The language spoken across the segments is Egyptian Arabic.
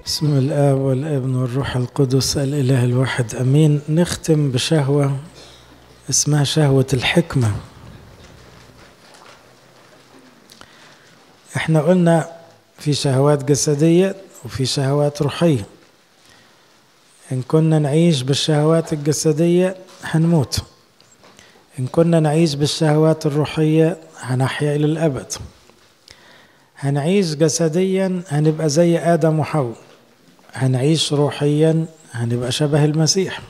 بسم الآب والابن والروح القدس الإله الواحد أمين نختم بشهوة اسمها شهوة الحكمة احنا قلنا في شهوات جسدية وفي شهوات روحية إن كنا نعيش بالشهوات الجسدية هنموت إن كنا نعيش بالشهوات الروحية هنحيا إلى الأبد هنعيش جسديا هنبقى زي آدم وحواء هنعيش روحيا هنبقى شبه المسيح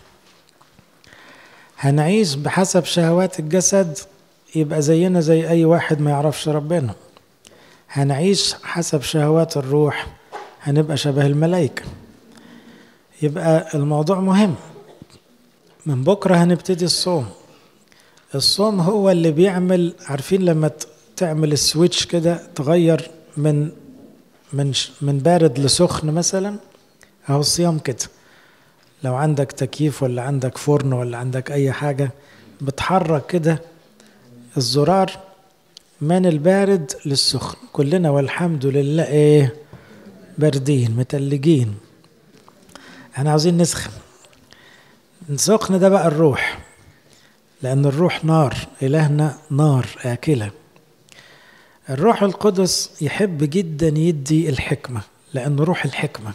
هنعيش بحسب شهوات الجسد يبقى زينا زي أي واحد ما يعرفش ربنا هنعيش حسب شهوات الروح هنبقى شبه الملائكة يبقى الموضوع مهم من بكرة هنبتدي الصوم الصوم هو اللي بيعمل عارفين لما تعمل السويتش كده تغير من من من بارد لسخن مثلا اهو الصيام كده لو عندك تكييف ولا عندك فرن ولا عندك اي حاجه بتحرك كده الزرار من البارد للسخن كلنا والحمد لله ايه باردين متلجين احنا عاوزين نسخن السخن ده بقى الروح لان الروح نار الهنا نار اكله الروح القدس يحب جدا يدي الحكمة لأنه روح الحكمة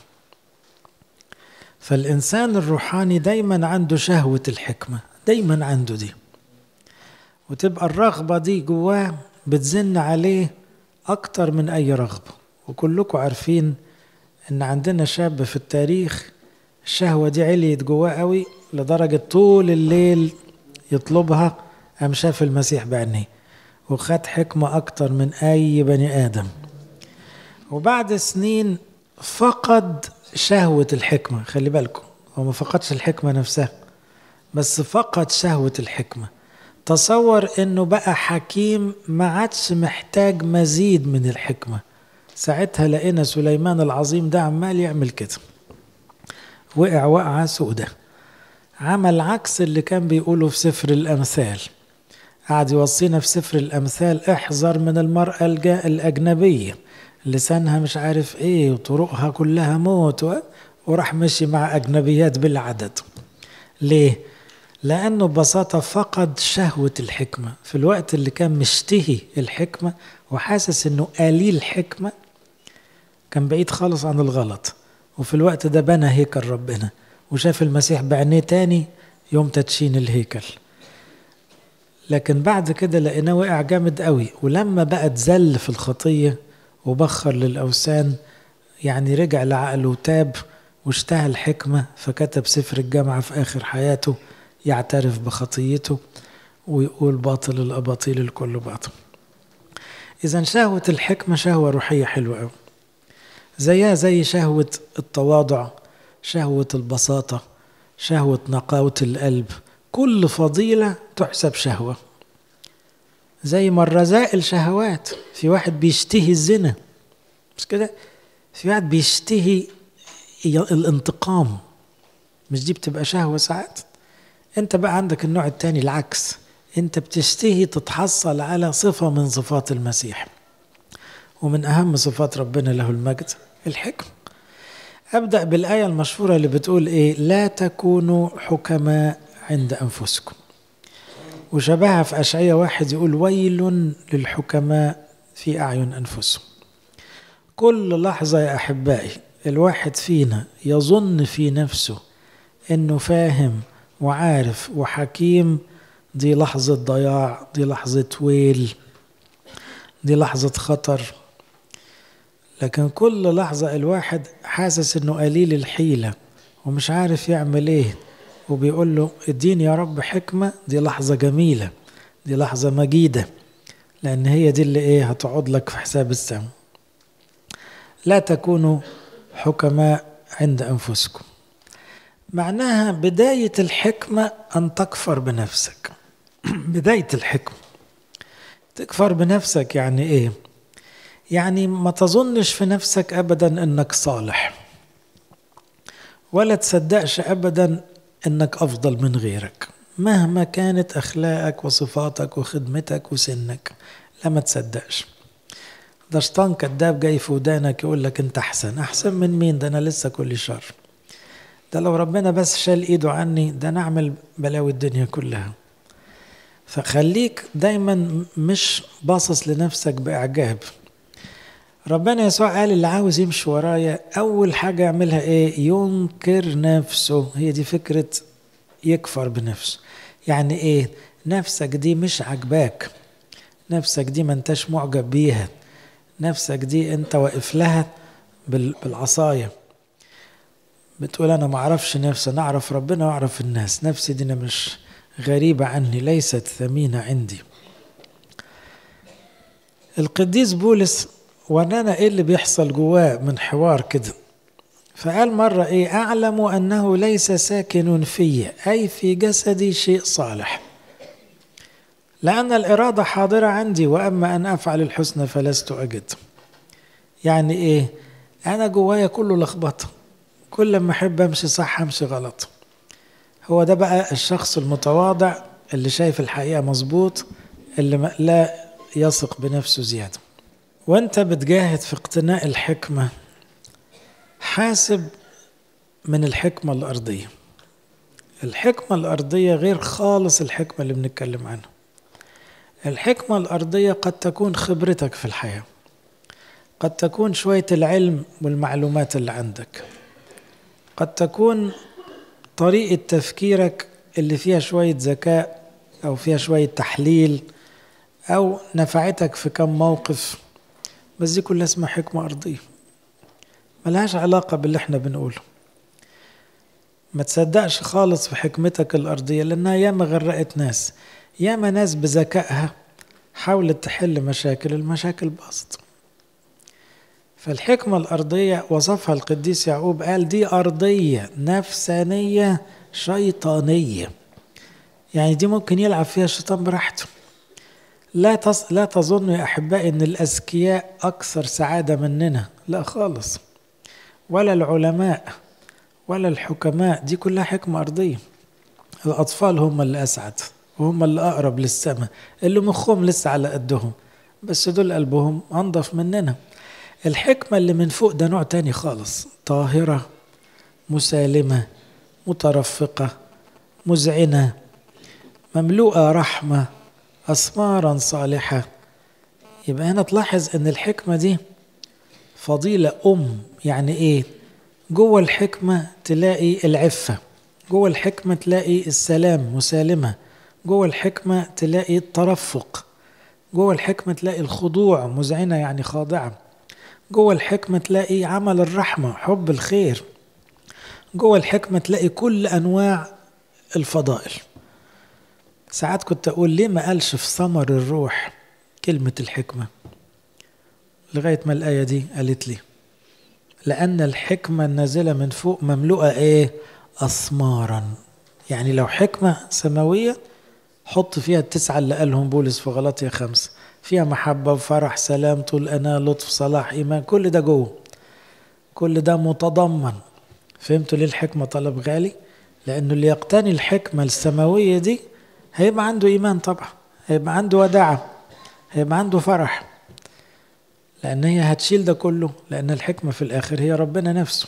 فالإنسان الروحاني دايما عنده شهوة الحكمة دايما عنده دي وتبقى الرغبة دي جواه بتزن عليه أكتر من أي رغبة وكلكم عارفين إن عندنا شاب في التاريخ الشهوة دي عليت جواه قوي لدرجة طول الليل يطلبها قام شاف المسيح بعينيه وخد حكمة أكتر من أي بني آدم وبعد سنين فقد شهوة الحكمة خلي بالكم هو ما فقدش الحكمة نفسها بس فقد شهوة الحكمة تصور انه بقى حكيم ما عادش محتاج مزيد من الحكمة ساعتها لقينا سليمان العظيم ده عمال يعمل كده وقع وقعة سودة عمل عكس اللي كان بيقوله في سفر الأمثال قعد يوصينا في سفر الأمثال احذر من المرأة الأجنبية لسانها مش عارف ايه وطرقها كلها موت و... وراح مشي مع أجنبيات بالعدد ليه؟ لأنه ببساطة فقد شهوة الحكمة في الوقت اللي كان مشتهي الحكمة وحاسس انه قليل حكمة كان بعيد خالص عن الغلط وفي الوقت ده بنى هيكل ربنا وشاف المسيح بعينيه تاني يوم تدشين الهيكل لكن بعد كده لقيناه وقع جامد قوي ولما بقى اتذل في الخطية وبخر للأوثان يعني رجع لعقله وتاب واشتهى الحكمة فكتب سفر الجامعة في آخر حياته يعترف بخطيته ويقول باطل الأباطيل الكل باطل إذا شهوة الحكمة شهوة روحية حلوة قوي زيها زي شهوة التواضع شهوة البساطة شهوة نقاوة القلب كل فضيلة تحسب شهوة زي ما الرذائل شهوات في واحد بيشتهي الزنا مش كده في واحد بيشتهي الانتقام مش دي بتبقى شهوة ساعات انت بقى عندك النوع التاني العكس انت بتشتهي تتحصل على صفة من صفات المسيح ومن أهم صفات ربنا له المجد الحكم أبدأ بالآية المشهورة اللي بتقول إيه لا تكونوا حكماء عند أنفسكم وشبهها في أشعية واحد يقول ويل للحكماء في أعين أنفسهم كل لحظة يا أحبائي الواحد فينا يظن في نفسه أنه فاهم وعارف وحكيم دي لحظة ضياع دي لحظة ويل دي لحظة خطر لكن كل لحظة الواحد حاسس انه قليل الحيلة ومش عارف يعمل ايه وبيقول له اديني يا رب حكمة دي لحظة جميلة دي لحظة مجيدة لأن هي دي اللي إيه هتقعد لك في حساب السماء لا تكونوا حكماء عند أنفسكم معناها بداية الحكمة أن تكفر بنفسك بداية الحكمة تكفر بنفسك يعني إيه يعني ما تظنش في نفسك أبدا أنك صالح ولا تصدقش أبدا انك افضل من غيرك مهما كانت اخلاقك وصفاتك وخدمتك وسنك لا ما تصدقش ده شيطان كذاب جاي في ودانك يقول لك انت احسن احسن من مين ده انا لسه كل شر ده لو ربنا بس شال ايده عني ده نعمل بلاوي الدنيا كلها فخليك دايما مش باصص لنفسك باعجاب ربنا يسوع قال اللي عاوز يمشي ورايا اول حاجه يعملها ايه ينكر نفسه هي دي فكره يكفر بنفسه يعني ايه نفسك دي مش عجباك نفسك دي ما انتش معجب بيها نفسك دي انت واقف لها بالعصايه بتقول انا ما اعرفش نفسي انا اعرف ربنا واعرف الناس نفسي دي أنا مش غريبه عني ليست ثمينه عندي القديس بولس ورانا ايه اللي بيحصل جواه من حوار كده فقال مرة ايه اعلم انه ليس ساكن في اي في جسدي شيء صالح لان الارادة حاضرة عندي واما ان افعل الحسنى فلست اجد يعني ايه انا جوايا كله لخبطة كل ما احب امشي صح امشي غلط هو ده بقى الشخص المتواضع اللي شايف الحقيقة مظبوط اللي لا يثق بنفسه زياده وانت بتجاهد في اقتناء الحكمة حاسب من الحكمة الأرضية الحكمة الأرضية غير خالص الحكمة اللي بنتكلم عنها الحكمة الأرضية قد تكون خبرتك في الحياة قد تكون شوية العلم والمعلومات اللي عندك قد تكون طريقة تفكيرك اللي فيها شوية ذكاء أو فيها شوية تحليل أو نفعتك في كم موقف بس دي كلها اسمها حكمة أرضية ملهاش علاقة باللي احنا بنقوله ما تصدقش خالص في حكمتك الأرضية لأنها ياما غرقت ناس ياما ناس بذكائها حاولت تحل مشاكل المشاكل باظت فالحكمة الأرضية وصفها القديس يعقوب قال دي أرضية نفسانية شيطانية يعني دي ممكن يلعب فيها الشيطان براحته لا تص... لا تظنوا يا احبائي ان الاذكياء اكثر سعاده مننا لا خالص ولا العلماء ولا الحكماء دي كلها حكمه ارضيه الاطفال هم اللي اسعد وهم اللي اقرب للسماء اللي مخهم لسه على قدهم بس دول قلبهم انضف مننا الحكمه اللي من فوق ده نوع تاني خالص طاهره مسالمه مترفقه مذعنه مملوءه رحمه أثمارا صالحة يبقى هنا تلاحظ أن الحكمة دي فضيلة أم يعني إيه جوه الحكمة تلاقي العفة جوه الحكمة تلاقي السلام مسالمة جوه الحكمة تلاقي الترفق جوه الحكمة تلاقي الخضوع مذعنة يعني خاضعة جوه الحكمة تلاقي عمل الرحمة حب الخير جوه الحكمة تلاقي كل أنواع الفضائل ساعات كنت أقول ليه ما قالش في ثمر الروح كلمة الحكمة لغاية ما الآية دي قالت لي لأن الحكمة النازلة من فوق مملوءة إيه أثمارا يعني لو حكمة سماوية حط فيها التسعة اللي قالهم بولس في غلطية خمسة فيها محبة وفرح سلام طول أنا لطف صلاح إيمان كل ده جوه كل ده متضمن فهمتوا ليه الحكمة طلب غالي لأنه اللي يقتني الحكمة السماوية دي هيبقى عنده إيمان طبعا هيبقى عنده وداعة هيبقى عنده فرح لأن هي هتشيل ده كله لأن الحكمة في الآخر هي ربنا نفسه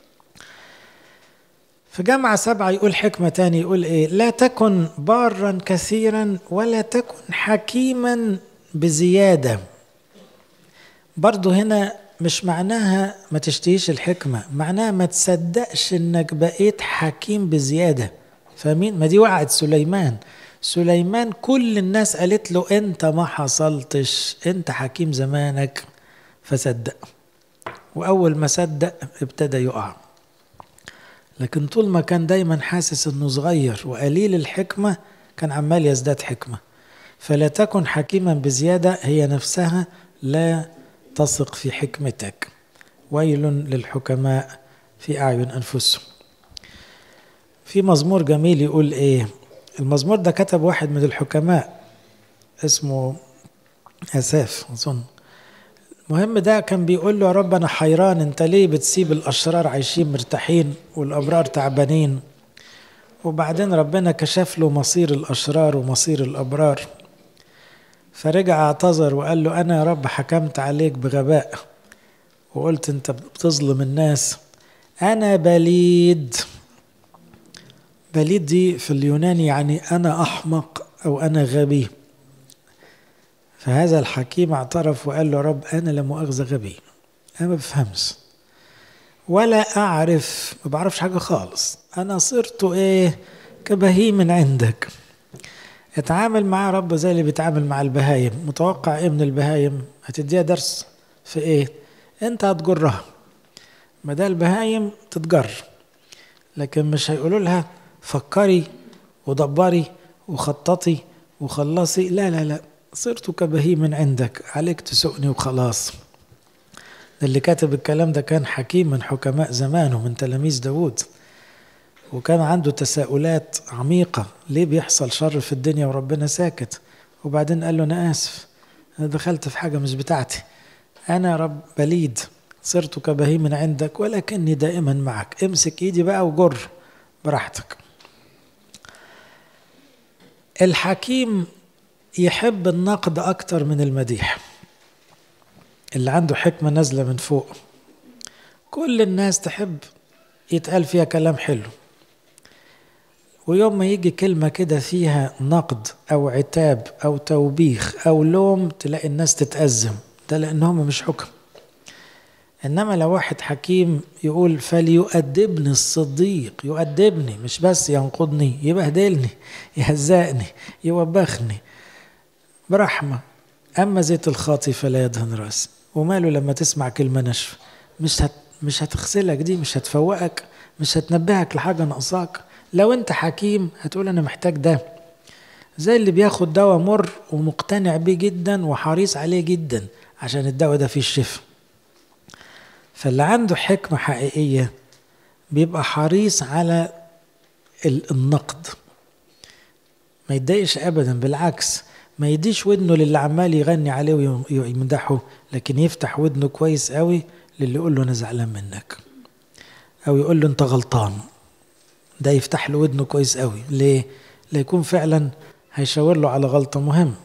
في جامعة سبعة يقول حكمة تاني يقول إيه لا تكن بارا كثيرا ولا تكن حكيما بزيادة برضو هنا مش معناها ما تشتهيش الحكمة معناها ما تصدقش انك بقيت حكيم بزيادة فاهمين ما دي وقعت سليمان سليمان كل الناس قالت له انت ما حصلتش انت حكيم زمانك فصدق واول ما صدق ابتدى يقع لكن طول ما كان دايما حاسس انه صغير وقليل الحكمه كان عمال يزداد حكمه فلا تكن حكيما بزياده هي نفسها لا تثق في حكمتك ويل للحكماء في اعين انفسهم في مزمور جميل يقول ايه المزمور ده كتب واحد من الحكماء اسمه اساف اظن المهم ده كان بيقول له يا رب انا حيران انت ليه بتسيب الاشرار عايشين مرتاحين والابرار تعبانين وبعدين ربنا كشف له مصير الاشرار ومصير الابرار فرجع اعتذر وقال له انا يا رب حكمت عليك بغباء وقلت انت بتظلم الناس انا بليد بليد دي في اليوناني يعني انا احمق او انا غبي فهذا الحكيم اعترف وقال له رب انا لا مؤاخذه غبي انا ما بفهمش ولا اعرف ما بعرفش حاجه خالص انا صرت ايه كبهيم عندك اتعامل معاه رب زي اللي بيتعامل مع البهايم متوقع ايه من البهايم هتديها درس في ايه انت هتجرها ما ده البهايم تتجر لكن مش هيقولوا لها فكري ودبري وخططي وخلصي لا لا لا صرت كبهيم عندك عليك تسوقني وخلاص اللي كاتب الكلام ده كان حكيم من حكماء زمانه من تلاميذ داود وكان عنده تساؤلات عميقة ليه بيحصل شر في الدنيا وربنا ساكت وبعدين قال له أنا آسف أنا دخلت في حاجة مش بتاعتي أنا يا رب بليد صرت كبهيم عندك ولكني دائما معك امسك ايدي بقى وجر براحتك الحكيم يحب النقد أكتر من المديح اللي عنده حكمة نازلة من فوق كل الناس تحب يتقال فيها كلام حلو ويوم ما يجي كلمة كده فيها نقد أو عتاب أو توبيخ أو لوم تلاقي الناس تتأزم ده لأنهم مش حكم إنما لو واحد حكيم يقول فليؤدبني الصديق يؤدبني مش بس ينقضني يبهدلني يهزقني يوبخني برحمة أما زيت الخاطي فلا يدهن رأسي وماله لما تسمع كلمة ناشفة مش هت مش هتغسلك دي مش هتفوقك مش هتنبهك لحاجة ناقصاك لو انت حكيم هتقول انا محتاج ده زي اللي بياخد دواء مر ومقتنع بيه جدا وحريص عليه جدا عشان الدواء ده فيه الشفاء فاللي عنده حكمة حقيقية بيبقى حريص على النقد ما يتضايقش ابدا بالعكس ما يديش ودنه للي عمال يغني عليه ويمدحه لكن يفتح ودنه كويس قوي للي يقول له انا زعلان منك او يقول له انت غلطان ده يفتح له ودنه كويس قوي ليه ليكون فعلا هيشاور له على غلطه مهمه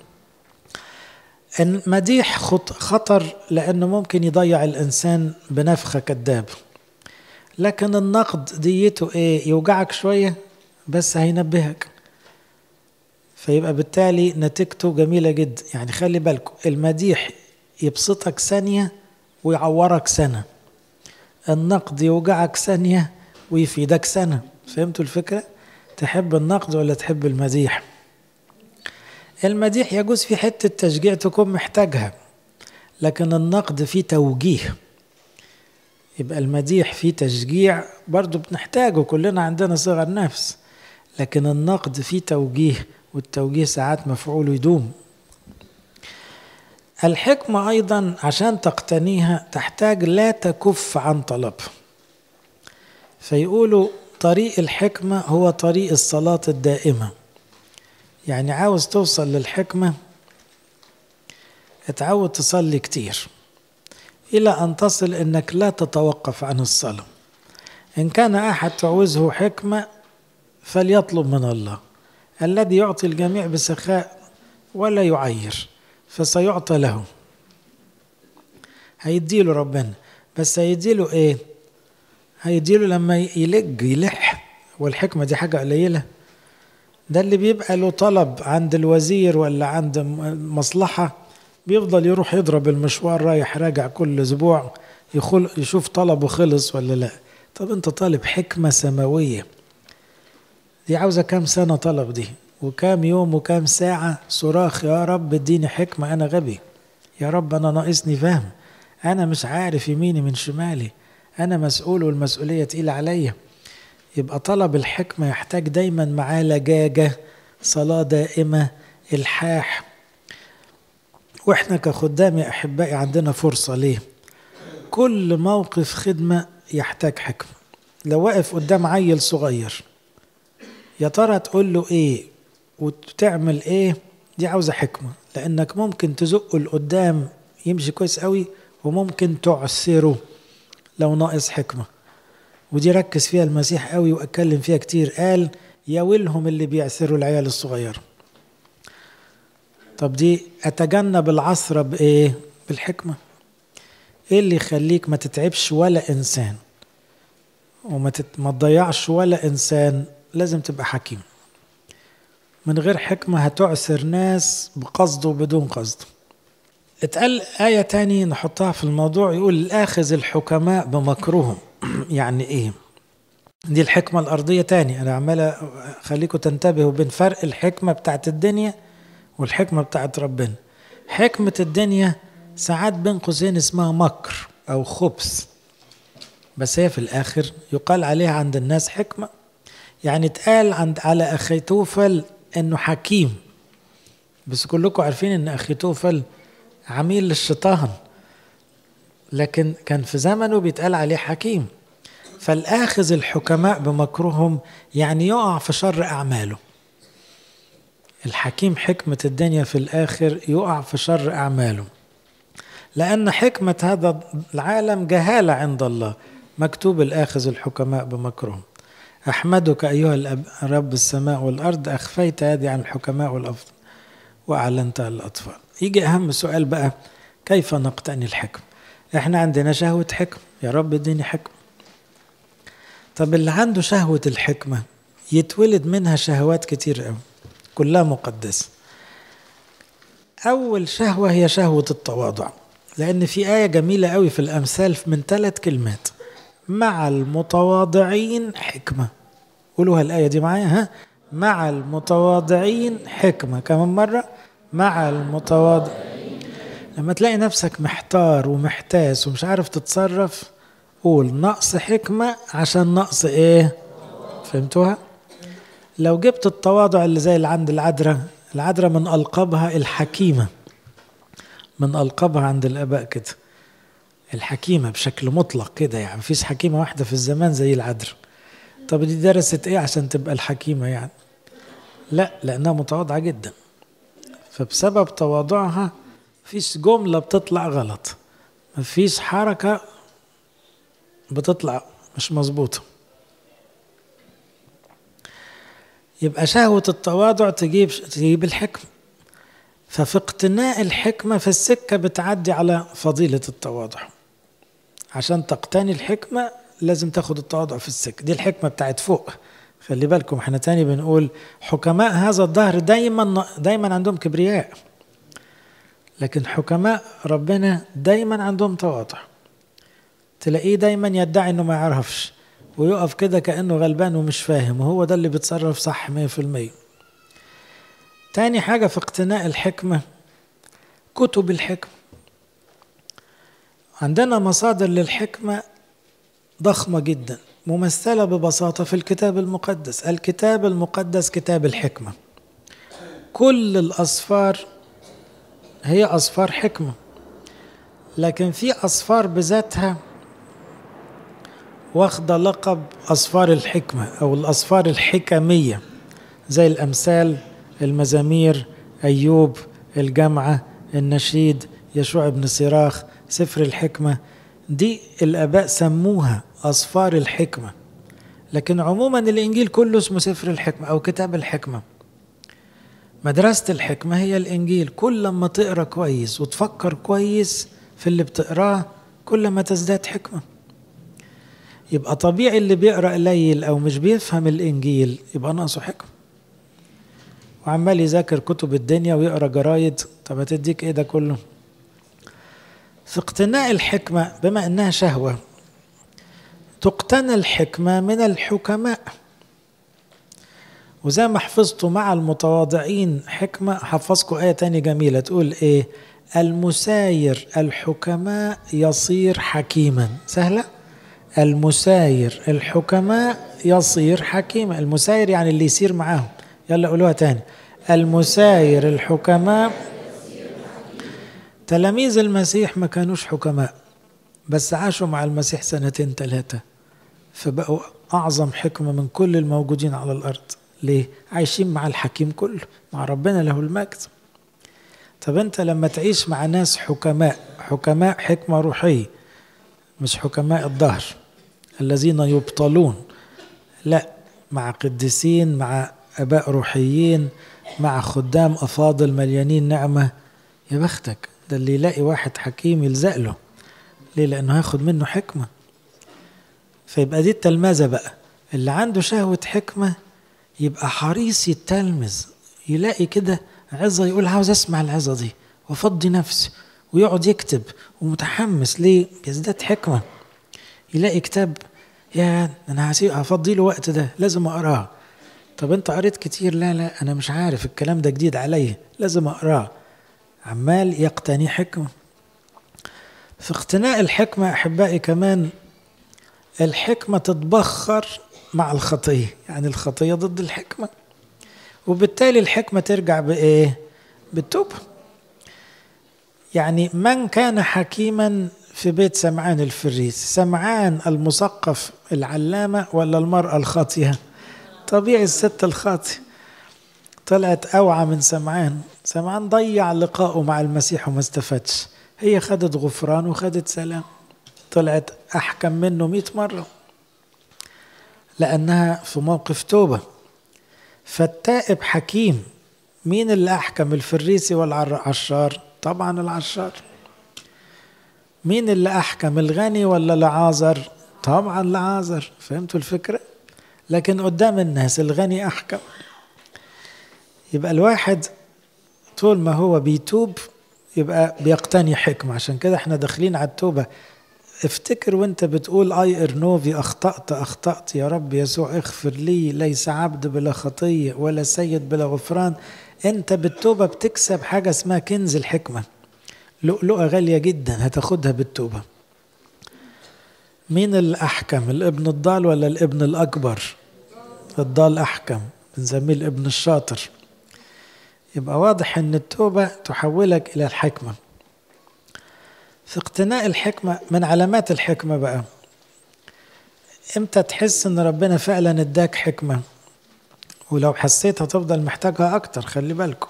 المديح خطر لانه ممكن يضيع الانسان بنفخه كذاب لكن النقد ديته ايه يوجعك شويه بس هينبهك فيبقى بالتالي نتيجته جميلة جدا يعني خلي بالكم المديح يبسطك ثانية ويعورك سنة النقد يوجعك ثانية ويفيدك سنة فهمتوا الفكرة؟ تحب النقد ولا تحب المديح؟ المديح يجوز في حتة تشجيع تكون محتاجها لكن النقد فيه توجيه يبقى المديح فيه تشجيع برضو بنحتاجه كلنا عندنا صغر نفس لكن النقد فيه توجيه والتوجيه ساعات مفعوله يدوم الحكمة أيضا عشان تقتنيها تحتاج لا تكف عن طلب فيقولوا طريق الحكمة هو طريق الصلاة الدائمة يعني عاوز توصل للحكمة اتعود تصلي كتير إلى أن تصل إنك لا تتوقف عن الصلاة إن كان أحد تعوزه حكمة فليطلب من الله الذي يعطي الجميع بسخاء ولا يعير فسيعطى له هيديله ربنا بس هيديله ايه هيديله لما يلج يلح والحكمة دي حاجة قليلة ده اللي بيبقى له طلب عند الوزير ولا عند مصلحة بيفضل يروح يضرب المشوار رايح راجع كل اسبوع يشوف طلبه خلص ولا لا طب انت طالب حكمة سماوية دي عاوزة كام سنة طلب دي وكام يوم وكام ساعة صراخ يا رب اديني حكمة أنا غبي يا رب أنا ناقصني فهم أنا مش عارف يميني من شمالي أنا مسؤول والمسؤولية تقيلة عليا يبقى طلب الحكمة يحتاج دايما معاه لجاجة صلاة دائمة إلحاح وإحنا كخدام يا أحبائي عندنا فرصة ليه كل موقف خدمة يحتاج حكمة لو واقف قدام عيل صغير يا ترى تقول له ايه وتعمل ايه دي عاوزه حكمه لانك ممكن تزقه لقدام يمشي كويس قوي وممكن تعسره لو ناقص حكمه ودي ركز فيها المسيح قوي واتكلم فيها كتير قال يا ويلهم اللي بيعثروا العيال الصغيره طب دي أتجنب العثرة بإيه؟ بالحكمة إيه اللي يخليك ما تتعبش ولا إنسان وما تت... ما تضيعش ولا إنسان لازم تبقى حكيم من غير حكمة هتعسر ناس بقصد وبدون قصد اتقال آية تاني نحطها في الموضوع يقول الآخذ الحكماء بمكرهم يعني إيه دي الحكمة الأرضية تاني أنا عمال أخليكم تنتبهوا بين فرق الحكمة بتاعت الدنيا والحكمة بتاعت ربنا حكمة الدنيا ساعات بين قوسين اسمها مكر أو خبث بس هي في الآخر يقال عليها عند الناس حكمة يعني اتقال عند على أخي توفل إنه حكيم بس كلكم عارفين إن أخي توفل عميل للشيطان لكن كان في زمنه بيتقال عليه حكيم فالآخذ الحكماء بمكرهم يعني يقع في شر أعماله الحكيم حكمة الدنيا في الآخر يقع في شر أعماله لأن حكمة هذا العالم جهالة عند الله مكتوب الآخذ الحكماء بمكرهم أحمدك أيها الأب رب السماء والأرض أخفيت هذه عن الحكماء والأفضل وأعلنتها للأطفال يجي أهم سؤال بقى كيف نقتني الحكم احنا عندنا شهوة حكم يا رب اديني حكم طب اللي عنده شهوة الحكمة يتولد منها شهوات كتير قوي كلها مقدسة أول شهوة هي شهوة التواضع لأن في آية جميلة قوي في الأمثال من ثلاث كلمات مع المتواضعين حكمة قولوها الآية دي معايا ها مع المتواضعين حكمة كمان مرة مع المتواضع لما تلاقي نفسك محتار ومحتاس ومش عارف تتصرف قول نقص حكمة عشان نقص ايه فهمتوها لو جبت التواضع اللي زي اللي عند العذراء العذراء من ألقابها الحكيمة من ألقابها عند الآباء كده الحكيمة بشكل مطلق كده يعني مفيش حكيمة واحدة في الزمان زي العذراء طب دي درست ايه عشان تبقى الحكيمة يعني لا لأنها متواضعة جدا فبسبب تواضعها مفيش جملة بتطلع غلط مفيش حركة بتطلع مش مظبوطة يبقى شهوة التواضع تجيب تجيب الحكمة ففي اقتناء الحكمة في السكة بتعدي على فضيلة التواضع عشان تقتني الحكمة لازم تاخد التواضع في السكة دي الحكمة بتاعت فوق خلي بالكم احنا تاني بنقول حكماء هذا الدهر دايما دايما عندهم كبرياء لكن حكماء ربنا دايما عندهم تواضع تلاقيه دايما يدعي انه ما يعرفش ويقف كده كانه غلبان ومش فاهم وهو ده اللي بيتصرف صح 100% تاني حاجه في اقتناء الحكمه كتب الحكمه عندنا مصادر للحكمه ضخمه جدا ممثله ببساطه في الكتاب المقدس الكتاب المقدس كتاب الحكمه كل الاصفار هي أصفار حكمة لكن في أصفار بذاتها واخدة لقب أصفار الحكمة أو الأصفار الحكمية زي الأمثال المزامير أيوب الجامعة النشيد يشوع بن صراخ سفر الحكمة دي الآباء سموها أصفار الحكمة لكن عموما الإنجيل كله اسمه سفر الحكمة أو كتاب الحكمة مدرسة الحكمة هي الإنجيل كل ما تقرأ كويس وتفكر كويس في اللي بتقراه كل ما تزداد حكمة يبقى طبيعي اللي بيقرأ قليل أو مش بيفهم الإنجيل يبقى ناقصه حكمة وعمال يذاكر كتب الدنيا ويقرأ جرايد طب هتديك إيه ده كله في اقتناء الحكمة بما إنها شهوة تقتنى الحكمة من الحكماء وزي ما حفظتوا مع المتواضعين حكمة حفظكم آية تانية جميلة تقول إيه المساير الحكماء يصير حكيما سهلة المساير الحكماء يصير حكيما المساير يعني اللي يسير معاهم يلا قولوها تاني المساير الحكماء تلاميذ المسيح ما كانوش حكماء بس عاشوا مع المسيح سنتين ثلاثة فبقوا أعظم حكمة من كل الموجودين على الأرض ليه؟ عايشين مع الحكيم كله مع ربنا له المجد طب انت لما تعيش مع ناس حكماء حكماء حكمة روحية مش حكماء الظهر الذين يبطلون لا مع قديسين مع اباء روحيين مع خدام أفاضل مليانين نعمة يا بختك ده اللي يلاقي واحد حكيم يلزق له ليه لأنه هياخد منه حكمة فيبقى دي التلمذة بقى اللي عنده شهوة حكمة يبقى حريص يتلمذ يلاقي كده عظة يقول عاوز أسمع العظة دي وأفضي نفسي ويقعد يكتب ومتحمس ليه بيزداد حكمة يلاقي كتاب يا أنا هفضي له وقت ده لازم أقراه طب أنت قريت كتير لا لا أنا مش عارف الكلام ده جديد عليا لازم أقراه عمال يقتني حكمة في اقتناء الحكمة أحبائي كمان الحكمة تتبخر مع الخطية يعني الخطية ضد الحكمة وبالتالي الحكمة ترجع بإيه؟ بالتوبة يعني من كان حكيما في بيت سمعان الفريس سمعان المثقف العلامة ولا المرأة الخاطية طبيعي الست الخاطئة طلعت أوعى من سمعان سمعان ضيع لقاءه مع المسيح وما استفادش هي خدت غفران وخدت سلام طلعت أحكم منه مئة مرة لأنها في موقف توبة فالتائب حكيم مين اللي أحكم الفريسي والعشار طبعا العشار مين اللي أحكم الغني ولا لعازر طبعا لعازر فهمتوا الفكرة لكن قدام الناس الغني أحكم يبقى الواحد طول ما هو بيتوب يبقى بيقتني حكمة عشان كده احنا داخلين على التوبة افتكر وانت بتقول اي ارنوفي اخطأت اخطأت يا رب يسوع اغفر لي ليس عبد بلا خطية ولا سيد بلا غفران انت بالتوبة بتكسب حاجة اسمها كنز الحكمة لؤلؤة غالية جدا هتاخدها بالتوبة مين الأحكم الابن الضال ولا الابن الأكبر الضال أحكم بنسميه الابن الشاطر يبقى واضح ان التوبة تحولك الى الحكمة في اقتناء الحكمة من علامات الحكمة بقى امتى تحس ان ربنا فعلا اداك حكمة ولو حسيت هتفضل محتاجها اكتر خلي بالكم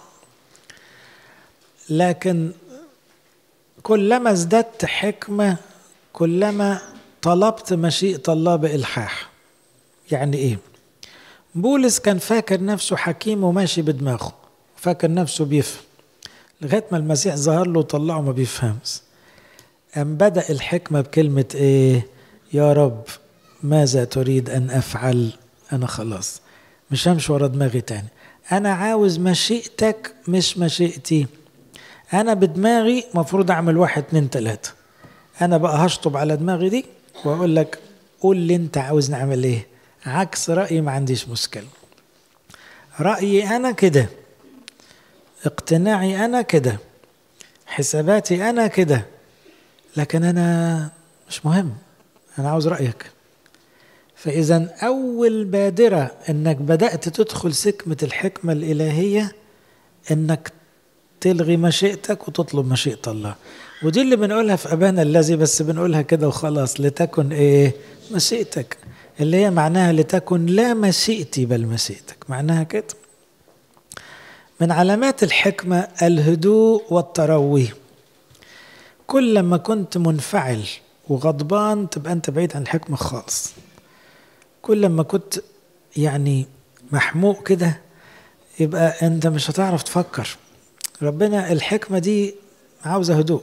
لكن كلما ازددت حكمة كلما طلبت مشيئة الله بإلحاح يعني ايه بولس كان فاكر نفسه حكيم وماشي بدماغه فاكر نفسه بيفهم لغاية ما المسيح ظهر له وطلعه ما بيفهمش أم بدأ الحكمة بكلمة إيه يا رب ماذا تريد أن أفعل أنا خلاص مش همشي ورا دماغي تاني أنا عاوز مشيئتك مش مشيئتي أنا بدماغي مفروض أعمل واحد اتنين تلاتة أنا بقى هشطب على دماغي دي وأقول لك قول لي أنت عاوز نعمل إيه عكس رأيي ما عنديش مشكلة رأيي أنا كده اقتناعي أنا كده حساباتي أنا كده لكن أنا مش مهم أنا عاوز رأيك فإذا أول بادرة إنك بدأت تدخل سكمة الحكمة الإلهية إنك تلغي مشيئتك وتطلب مشيئة الله ودي اللي بنقولها في أبانا الذي بس بنقولها كده وخلاص لتكن إيه مشيئتك اللي هي معناها لتكن لا مشيئتي بل مشيئتك معناها كده من علامات الحكمة الهدوء والتروي كل ما كنت منفعل وغضبان تبقى أنت بعيد عن الحكمة خالص كل ما كنت يعني محموق كده يبقى أنت مش هتعرف تفكر ربنا الحكمة دي عاوزة هدوء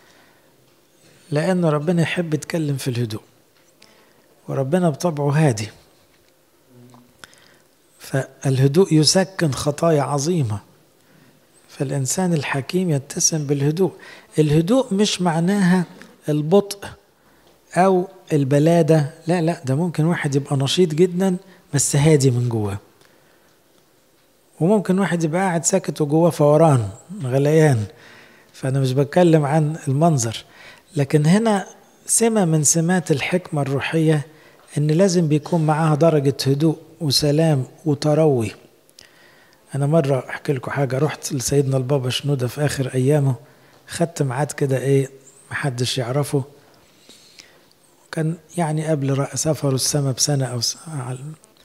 لأنه ربنا يحب يتكلم في الهدوء وربنا بطبعه هادي فالهدوء يسكن خطايا عظيمة فالإنسان الحكيم يتسم بالهدوء الهدوء مش معناها البطء أو البلادة لا لا ده ممكن واحد يبقى نشيط جدا بس هادي من جواه وممكن واحد يبقى قاعد ساكت وجواه فوران غليان فأنا مش بتكلم عن المنظر لكن هنا سمة من سمات الحكمة الروحية إن لازم بيكون معاها درجة هدوء وسلام وتروي أنا مرة أحكي لكم حاجة رحت لسيدنا البابا شنودة في آخر أيامه خدت ميعاد كده إيه محدش يعرفه كان يعني قبل سفره السما بسنة أو سنة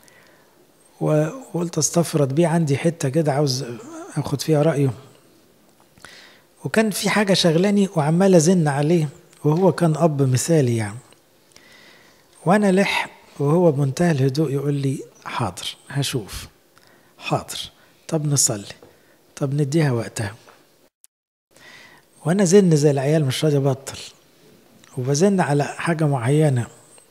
وقلت استفرد بيه عندي حتة كده عاوز أخد فيها رأيه وكان في حاجة شغلاني وعمال أزن عليه وهو كان أب مثالي يعني وأنا لح وهو بمنتهى الهدوء يقول لي حاضر هشوف حاضر طب نصلي طب نديها وقتها وانا زن زي العيال مش راضي ابطل وبزن على حاجه معينه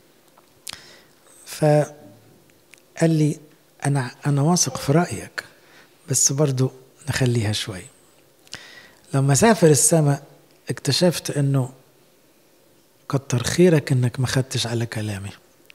فقال لي انا انا واثق في رايك بس برضو نخليها شوي لما سافر السماء اكتشفت انه كتر خيرك انك ما خدتش على كلامي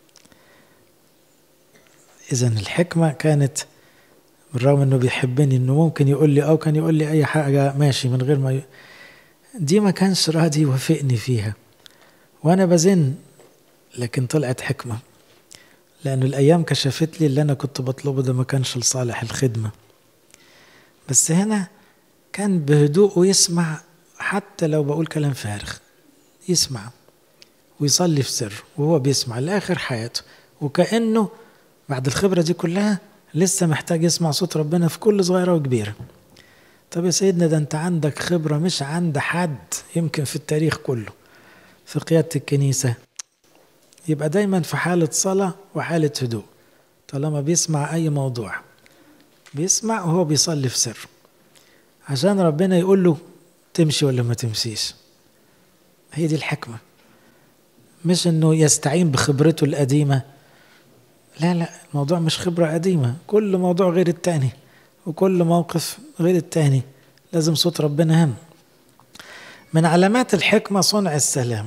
اذا الحكمه كانت بالرغم انه بيحبني انه ممكن يقول لي او كان يقول لي اي حاجه ماشي من غير ما ي... دي ما كانش راضي يوافقني فيها وانا بزن لكن طلعت حكمه لأن الأيام كشفت لي اللي أنا كنت بطلبه ده ما كانش لصالح الخدمة بس هنا كان بهدوء ويسمع حتى لو بقول كلام فارغ يسمع ويصلي في سر وهو بيسمع لآخر حياته وكأنه بعد الخبرة دي كلها لسه محتاج يسمع صوت ربنا في كل صغيرة وكبيرة طب يا سيدنا ده انت عندك خبرة مش عند حد يمكن في التاريخ كله في قيادة الكنيسة يبقى دايما في حالة صلاة وحالة هدوء طالما بيسمع أي موضوع بيسمع وهو بيصلي في سر عشان ربنا يقول له تمشي ولا ما تمشيش هي دي الحكمة مش انه يستعين بخبرته القديمة لا لا الموضوع مش خبرة قديمة كل موضوع غير التاني وكل موقف غير التاني لازم صوت ربنا هم من علامات الحكمة صنع السلام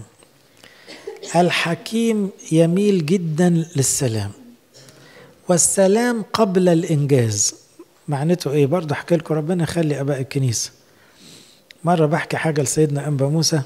الحكيم يميل جدا للسلام والسلام قبل الإنجاز معناته إيه برضه أحكي لكم ربنا يخلي أباء الكنيسة مرة بحكي حاجة لسيدنا أنبا موسى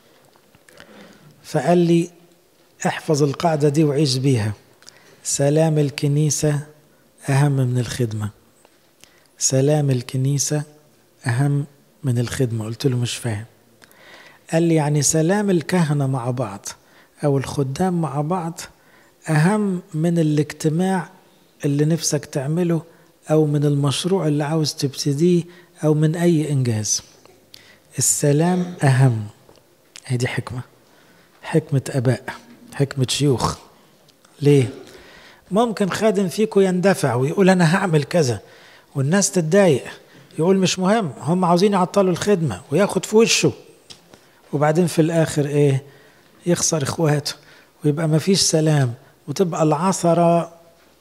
فقال لي احفظ القاعدة دي وعيش بيها سلام الكنيسة أهم من الخدمة سلام الكنيسة أهم من الخدمة قلت له مش فاهم قال لي يعني سلام الكهنة مع بعض أو الخدام مع بعض أهم من الاجتماع اللي نفسك تعمله أو من المشروع اللي عاوز تبتديه أو من أي إنجاز السلام أهم هذه حكمة حكمة أباء حكمة شيوخ ليه؟ ممكن خادم فيكم يندفع ويقول أنا هعمل كذا والناس تتضايق يقول مش مهم هم عاوزين يعطلوا الخدمة وياخد في وشه وبعدين في الآخر إيه يخسر إخواته ويبقى مفيش سلام وتبقى العثرة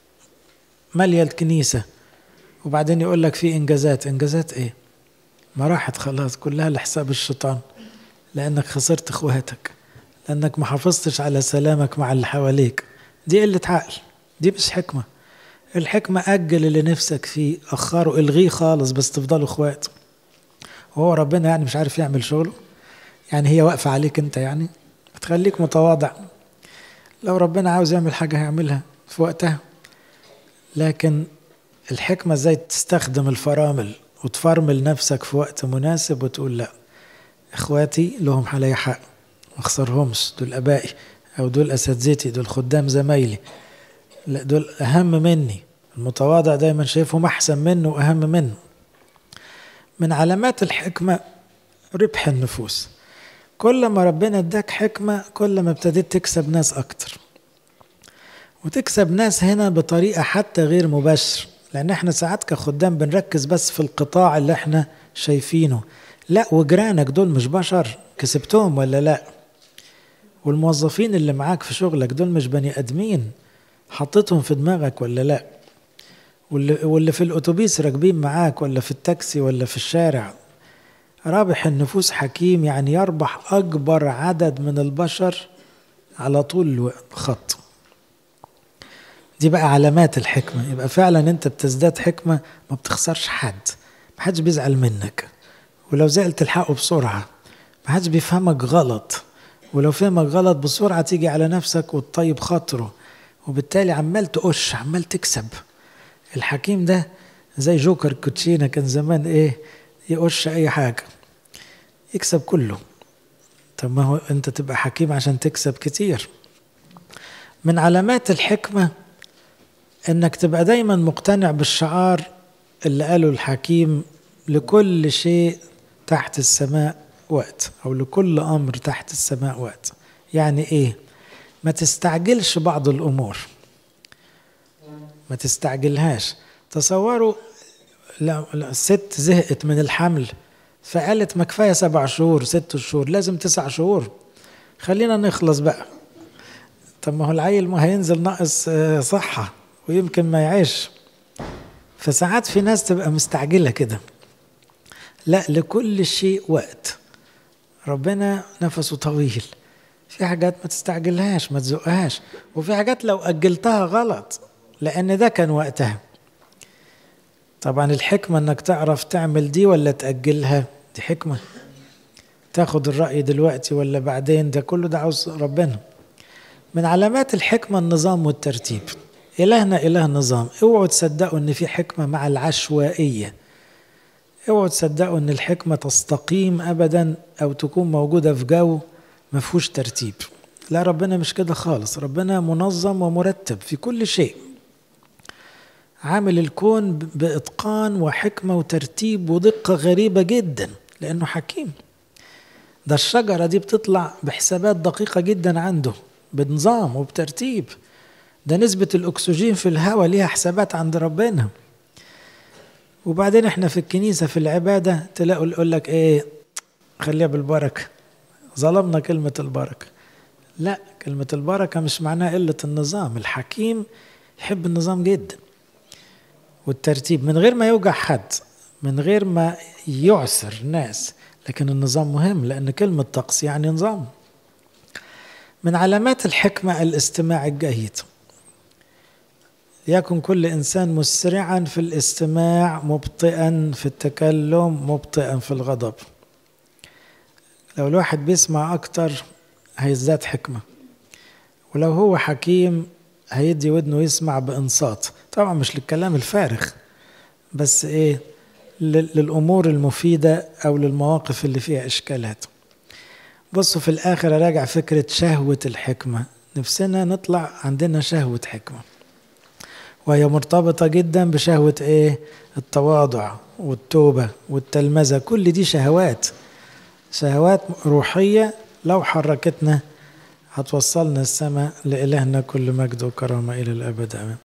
مالية الكنيسة وبعدين يقول لك في إنجازات إنجازات إيه ما راحت خلاص كلها لحساب الشيطان لأنك خسرت إخواتك لأنك ما حافظتش على سلامك مع اللي حواليك دي قلة عقل دي مش حكمة الحكمة أجل اللي نفسك فيه أخره الغيه خالص بس تفضلوا إخوات وهو ربنا يعني مش عارف يعمل شغله يعني هي واقفة عليك أنت يعني تخليك متواضع لو ربنا عاوز يعمل حاجة هيعملها في وقتها لكن الحكمة ازاي تستخدم الفرامل وتفرمل نفسك في وقت مناسب وتقول لا اخواتي لهم علي حق ما اخسرهمش دول ابائي او دول اساتذتي دول خدام زمايلي لا دول اهم مني المتواضع دايما شايفهم احسن منه واهم منه من علامات الحكمة ربح النفوس كل ما ربنا اداك حكمة كل ما ابتديت تكسب ناس اكتر وتكسب ناس هنا بطريقة حتى غير مباشرة لأن احنا ساعات كخدام بنركز بس في القطاع اللي احنا شايفينه لا وجيرانك دول مش بشر كسبتهم ولا لا والموظفين اللي معاك في شغلك دول مش بني ادمين حطيتهم في دماغك ولا لا واللي, واللي في الاتوبيس راكبين معاك ولا في التاكسي ولا في الشارع رابح النفوس حكيم يعني يربح اكبر عدد من البشر على طول خط دي بقى علامات الحكمة يبقى فعلا انت بتزداد حكمة ما بتخسرش حد ما حدش بيزعل منك ولو زعل تلحقه بسرعة ما حدش بيفهمك غلط ولو فهمك غلط بسرعة تيجي على نفسك وتطيب خاطره وبالتالي عمال تقش عمال تكسب الحكيم ده زي جوكر كوتشينة كان زمان ايه يقش اي حاجة يكسب كله طب ما هو انت تبقى حكيم عشان تكسب كتير من علامات الحكمه انك تبقى دايما مقتنع بالشعار اللي قاله الحكيم لكل شيء تحت السماء وقت او لكل امر تحت السماء وقت يعني ايه ما تستعجلش بعض الامور ما تستعجلهاش تصوروا لا, لا الست زهقت من الحمل فقالت ما كفايه سبع شهور ست شهور لازم تسع شهور خلينا نخلص بقى طب ما هو العيل ما هينزل ناقص صحة ويمكن ما يعيش فساعات في ناس تبقى مستعجلة كده لا لكل شيء وقت ربنا نفسه طويل في حاجات ما تستعجلهاش ما تزقهاش وفي حاجات لو أجلتها غلط لأن ده كان وقتها طبعا الحكمة انك تعرف تعمل دي ولا تأجلها دي حكمة تاخد الرأي دلوقتي ولا بعدين ده كله ده عاوز ربنا من علامات الحكمة النظام والترتيب إلهنا إله نظام اوعوا تصدقوا ان في حكمة مع العشوائية اوعوا تصدقوا ان الحكمة تستقيم ابدا او تكون موجودة في جو ما فيهوش ترتيب لا ربنا مش كده خالص ربنا منظم ومرتب في كل شيء عامل الكون بإتقان وحكمة وترتيب ودقة غريبة جدا لأنه حكيم ده الشجرة دي بتطلع بحسابات دقيقة جدا عنده بنظام وبترتيب ده نسبة الأكسجين في الهواء ليها حسابات عند ربنا وبعدين احنا في الكنيسة في العبادة تلاقوا يقول لك ايه خليها بالبركة ظلمنا كلمة البركة لا كلمة البركة مش معناها قلة النظام الحكيم يحب النظام جدا والترتيب من غير ما يوجع حد من غير ما يعسر الناس لكن النظام مهم لأن كلمة طقس يعني نظام من علامات الحكمة الاستماع الجيد ليكن كل إنسان مسرعا في الاستماع مبطئا في التكلم مبطئا في الغضب لو الواحد بيسمع أكتر هيزداد حكمة ولو هو حكيم هيدي ودنه يسمع بإنصات طبعا مش للكلام الفارغ بس إيه للأمور المفيدة أو للمواقف اللي فيها إشكالات بصوا في الآخر أراجع فكرة شهوة الحكمة نفسنا نطلع عندنا شهوة حكمة وهي مرتبطة جدا بشهوة إيه التواضع والتوبة والتلمذة كل دي شهوات شهوات روحية لو حركتنا هتوصلنا السماء لإلهنا كل مجد وكرامة إلى الأبد آمين